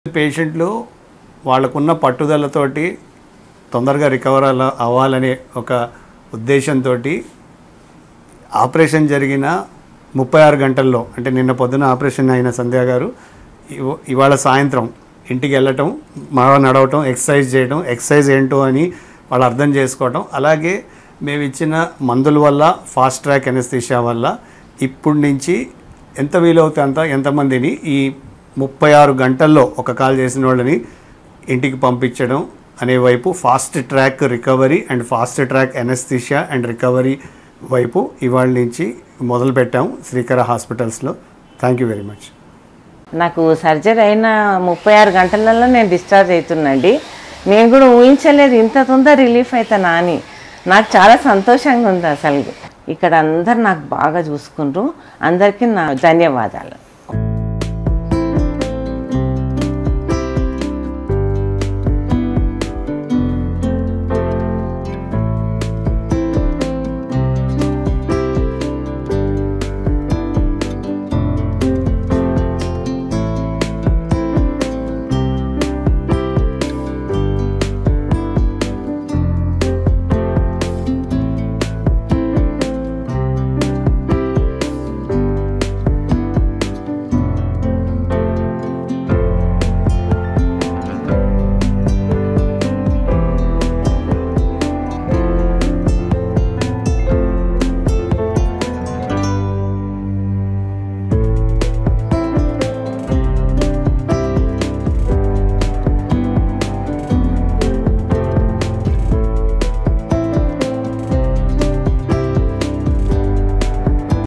పేషెంట్లు వాళ్ళకున్న పట్టుదలతోటి తొందరగా రికవర్ అల- అవ్వాలనే ఒక ఉద్దేశంతో ఆపరేషన్ జరిగిన ముప్పై ఆరు గంటల్లో అంటే నిన్న పొద్దున ఆపరేషన్ అయిన సంధ్య గారు ఇవ- ఇవాళ సాయంత్రం ఇంటికి వెళ్ళటం బాగా నడవటం ఎక్సర్సైజ్ చేయడం ఎక్సర్సైజ్ ఏంటో అని వాళ్ళు అర్థం చేసుకోవటం అలాగే మేము ఇచ్చిన మందుల వల్ల ఫాస్ట్ ట్రాక్ ఎనస్థీషియా వల్ల ఇప్పటి నుంచి ఎంత వీలవుతే అంత ఎంతమందిని ఈ ముప్పై ఆరు గంటల్లో ఒక కాల్ చేసిన వాళ్ళని ఇంటికి పంపించడం అనే వైపు fast track recovery and fast track anaesthesia and recovery వైపు ఇవాళ నుంచి మొదలు పెట్టాం శ్రీకర హాస్పిటల్స్లో థ్యాంక్ యూ వెరీ మచ్ నాకు సర్జరీ అయిన ముప్పై ఆరు గంటలలో నేను డిశ్చార్జ్ అవుతున్నాండి నేను కూడా ఊహించలేదు ఇంత తొందర రిలీఫ్ అవుతానా అని నాకు చాలా సంతోషంగా ఉంది అసలు ఇక్కడ అందరు నాకు బాగా చూసుకుంటారు అందరికీ నా ధన్యవాదాలు